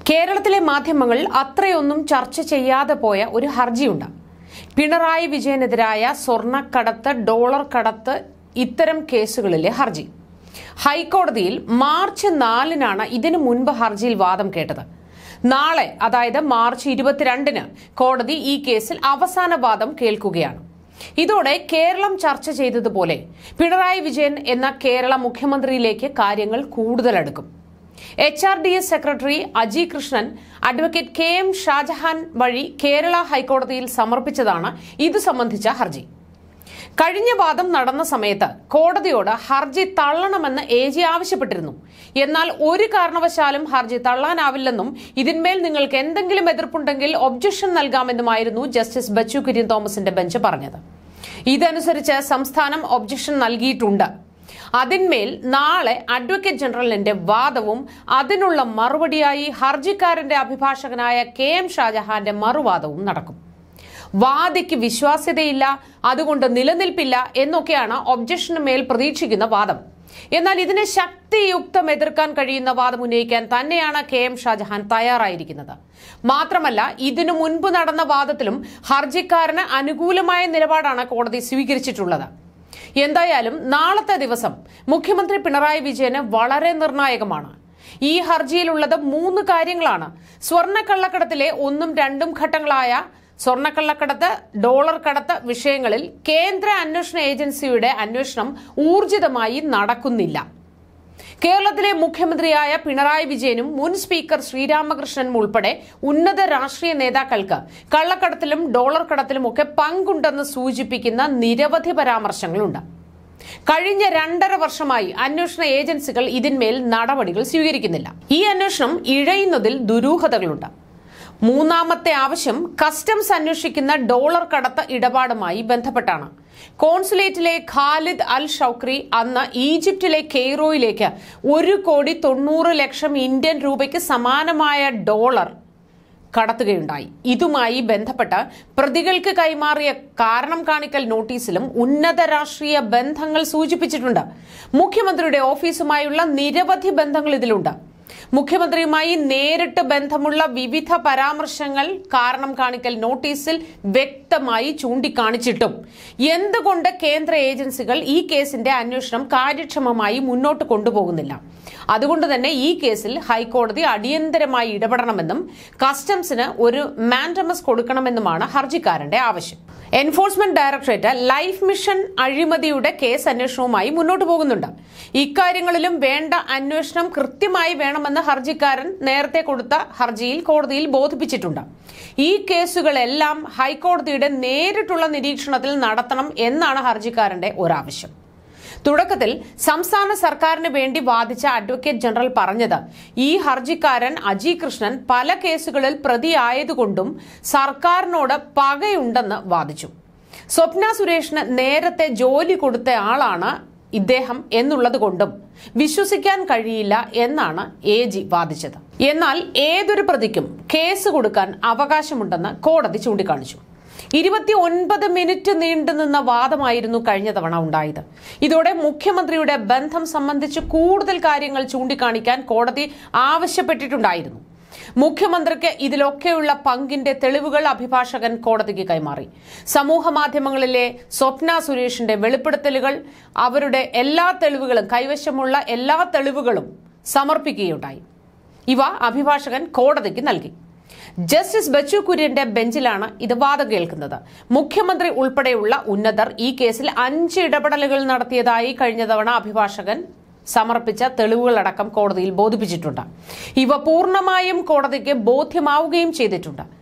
കേരളത്തിലെ മാധ്യമങ്ങൾ അത്രയൊന്നും ചർച്ച ചെയ്യാതെ പോയ ഒരു ഹർജിയുണ്ട് പിണറായി വിജയനെതിരായ സ്വർണ്ണക്കടത്ത് ഡോളർ കടത്ത് ഇത്തരം കേസുകളിലെ ഹർജി ഹൈക്കോടതിയിൽ മാർച്ച് നാലിനാണ് ഇതിനു മുൻപ് ഹർജിയിൽ വാദം കേട്ടത് നാളെ അതായത് മാർച്ച് ഇരുപത്തിരണ്ടിന് കോടതി ഈ കേസിൽ അവസാന വാദം കേൾക്കുകയാണ് ഇതോടെ കേരളം ചർച്ച ചെയ്തതുപോലെ പിണറായി വിജയൻ എന്ന കേരള മുഖ്യമന്ത്രിയിലേക്ക് കാര്യങ്ങൾ കൂടുതലടുക്കും H R D S secretary Aji Krishnan advocate K M Shajahan വഴി കേരള ഹൈക്കോടതിയിൽ സമർപ്പിച്ചതാണ് ഇത് സംബന്ധിച്ച ഹർജി കഴിഞ്ഞ വാദം നടന്ന സമയത്ത് കോടതിയോട് ഹർജി തള്ളണമെന്ന് എ ജി ആവശ്യപ്പെട്ടിരുന്നു എന്നാൽ ഒരു കാരണവശാലും ഹർജി തള്ളാനാവില്ലെന്നും ഇതിന്മേൽ നിങ്ങൾക്ക് എന്തെങ്കിലും എതിർപ്പുണ്ടെങ്കിൽ ഒബ്ജക്ഷൻ നൽകാമെന്നുമായിരുന്നു ജസ്റ്റിസ് ബച്ചു കുര്യൻ തോമസിന്റെ ബെഞ്ച് പറഞ്ഞത് ഇതനുസരിച്ച് സംസ്ഥാനം ഒബ്ജക്ഷൻ നൽകിയിട്ടുണ്ട് അതിന്മേൽ നാളെ അഡ്വക്കേറ്റ് ജനറലിന്റെ വാദവും അതിനുള്ള മറുപടിയായി ഹർജിക്കാരന്റെ അഭിഭാഷകനായ കെ എം ഷാജഹാന്റെ മറുവാദവും നടക്കും വാദിക്ക് വിശ്വാസ്യതയില്ല അതുകൊണ്ട് നിലനിൽപ്പില്ല എന്നൊക്കെയാണ് ഒബ്ജക്ഷന് മേൽ പ്രതീക്ഷിക്കുന്ന വാദം എന്നാൽ ഇതിനെ ശക്തിയുക്തം എതിർക്കാൻ കഴിയുന്ന വാദം ഉന്നയിക്കാൻ തന്നെയാണ് കെ എം ഷാജഹാൻ തയ്യാറായിരിക്കുന്നത് മാത്രമല്ല ഇതിനു മുൻപ് നടന്ന വാദത്തിലും ഹർജിക്കാരന് അനുകൂലമായ നിലപാടാണ് കോടതി സ്വീകരിച്ചിട്ടുള്ളത് എന്തായാലും നാളത്തെ ദിവസം മുഖ്യമന്ത്രി പിണറായി വിജയന് വളരെ നിർണായകമാണ് ഈ ഹർജിയിലുള്ളത് മൂന്ന് കാര്യങ്ങളാണ് സ്വർണ്ണക്കള്ളക്കടത്തിലെ ഒന്നും രണ്ടും ഘട്ടങ്ങളായ സ്വർണ്ണക്കള്ളക്കടത്ത് ഡോളർ കടത്ത് വിഷയങ്ങളിൽ കേന്ദ്ര അന്വേഷണ ഏജൻസിയുടെ അന്വേഷണം ഊർജിതമായി നടക്കുന്നില്ല കേരളത്തിലെ മുഖ്യമന്ത്രിയായ പിണറായി വിജയനും മുൻ സ്പീക്കർ ശ്രീരാമകൃഷ്ണനും ഉൾപ്പെടെ ഉന്നത രാഷ്ട്രീയ നേതാക്കൾക്ക് കള്ളക്കടത്തിലും ഡോളർ കടത്തിലും ഒക്കെ പങ്കുണ്ടെന്ന് സൂചിപ്പിക്കുന്ന നിരവധി പരാമർശങ്ങളുണ്ട് കഴിഞ്ഞ രണ്ടര വർഷമായി അന്വേഷണ ഏജൻസികൾ ഇതിന്മേൽ നടപടികൾ സ്വീകരിക്കുന്നില്ല ഈ അന്വേഷണം ഇഴയുന്നതിൽ ദുരൂഹതകളുണ്ട് മൂന്നാമത്തെ ആവശ്യം കസ്റ്റംസ് അന്വേഷിക്കുന്ന ഡോളർ കടത്ത് ഇടപാടുമായി ബന്ധപ്പെട്ടാണ് കോൺസുലേറ്റിലെ ഖാലിദ് അൽ ഷൌക്രി അന്ന് ഈജിപ്തിലെ കെയ്റോയിലേക്ക് ഒരു കോടി തൊണ്ണൂറ് ലക്ഷം ഇന്ത്യൻ രൂപയ്ക്ക് സമാനമായ ഡോളർ കടത്തുകയുണ്ടായി ഇതുമായി ബന്ധപ്പെട്ട് പ്രതികൾക്ക് കൈമാറിയ കാരണം കാണിക്കൽ നോട്ടീസിലും ഉന്നത രാഷ്ട്രീയ ബന്ധങ്ങൾ സൂചിപ്പിച്ചിട്ടുണ്ട് മുഖ്യമന്ത്രിയുടെ ഓഫീസുമായുള്ള നിരവധി ബന്ധങ്ങൾ ഇതിലുണ്ട് മുഖ്യമന്ത്രിയുമായി നേരിട്ട് ബന്ധമുള്ള വിവിധ പരാമർശങ്ങൾ കാരണം കാണിക്കൽ നോട്ടീസിൽ വ്യക്തമായി ചൂണ്ടിക്കാണിച്ചിട്ടും എന്തുകൊണ്ട് കേന്ദ്ര ഏജൻസികൾ ഈ കേസിന്റെ അന്വേഷണം കാര്യക്ഷമമായി മുന്നോട്ട് കൊണ്ടുപോകുന്നില്ല അതുകൊണ്ട് തന്നെ ഈ കേസിൽ ഹൈക്കോടതി അടിയന്തരമായി ഇടപെടണമെന്നും കസ്റ്റംസിന് ഒരു മാൻഡമസ് കൊടുക്കണമെന്നുമാണ് ഹർജിക്കാരന്റെ ആവശ്യം എൻഫോഴ്സ്മെന്റ് ഡയറക്ടറേറ്റ് ലൈഫ് മിഷൻ അഴിമതിയുടെ കേസ് അന്വേഷണവുമായി മുന്നോട്ട് പോകുന്നുണ്ട് ഇക്കാര്യങ്ങളിലും വേണ്ട അന്വേഷണം കൃത്യമായി വേണമെന്ന് ഹർജിക്കാരൻ നേരത്തെ കൊടുത്ത ഹർജിയിൽ കോടതിയിൽ ബോധിപ്പിച്ചിട്ടുണ്ട് ഈ കേസുകളെല്ലാം ഹൈക്കോടതിയുടെ നേരിട്ടുള്ള നിരീക്ഷണത്തിൽ നടത്തണം എന്നാണ് ഹർജിക്കാരന്റെ ഒരാവശ്യം തുടക്കത്തിൽ സംസ്ഥാന സർക്കാരിന് വേണ്ടി വാദിച്ച അഡ്വക്കേറ്റ് ജനറൽ പറഞ്ഞത് ഈ ഹർജിക്കാരൻ അജി കൃഷ്ണൻ പല കേസുകളിൽ പ്രതിയായതുകൊണ്ടും സർക്കാരിനോട് പകയുണ്ടെന്ന് വാദിച്ചു സ്വപ്ന സുരേഷിന് നേരത്തെ ജോലി കൊടുത്ത ആളാണ് ഇദ്ദേഹം എന്നുള്ളത് കൊണ്ടും വിശ്വസിക്കാൻ കഴിയില്ല എന്നാണ് എ ജി വാദിച്ചത് എന്നാൽ ഏതൊരു പ്രതിക്കും കേസ് കൊടുക്കാൻ അവകാശമുണ്ടെന്ന് കോടതി ചൂണ്ടിക്കാണിച്ചു ഇരുപത്തി ഒൻപത് മിനിറ്റ് നീണ്ടുനിന്ന വാദമായിരുന്നു കഴിഞ്ഞ തവണ ഉണ്ടായത് ഇതോടെ മുഖ്യമന്ത്രിയുടെ ബന്ധം സംബന്ധിച്ച് കൂടുതൽ കാര്യങ്ങൾ ചൂണ്ടിക്കാണിക്കാൻ കോടതി ആവശ്യപ്പെട്ടിട്ടുണ്ടായിരുന്നു മുഖ്യമന്ത്രിക്ക് ഇതിലൊക്കെയുള്ള പങ്കിന്റെ തെളിവുകൾ അഭിഭാഷകൻ കോടതിക്ക് കൈമാറി സമൂഹ മാധ്യമങ്ങളിലെ സ്വപ്ന സുരേഷിന്റെ വെളിപ്പെടുത്തലുകൾ അവരുടെ എല്ലാ തെളിവുകളും കൈവശമുള്ള എല്ലാ തെളിവുകളും സമർപ്പിക്കുകയുണ്ടായി ഇവ അഭിഭാഷകൻ കോടതിക്ക് നൽകി ജസ്റ്റിസ് ബച്ചു കുര്യന്റെ ബെഞ്ചിലാണ് ഇത് വാദം കേൾക്കുന്നത് മുഖ്യമന്ത്രി ഉൾപ്പെടെയുള്ള ഉന്നതർ ഈ കേസിൽ അഞ്ച് ഇടപെടലുകൾ നടത്തിയതായി കഴിഞ്ഞ തവണ അഭിഭാഷകൻ സമർപ്പിച്ച തെളിവുകളടക്കം കോടതിയിൽ ബോധിപ്പിച്ചിട്ടുണ്ട് ഇവ പൂർണ്ണമായും കോടതിക്ക് ബോധ്യമാവുകയും ചെയ്തിട്ടുണ്ട്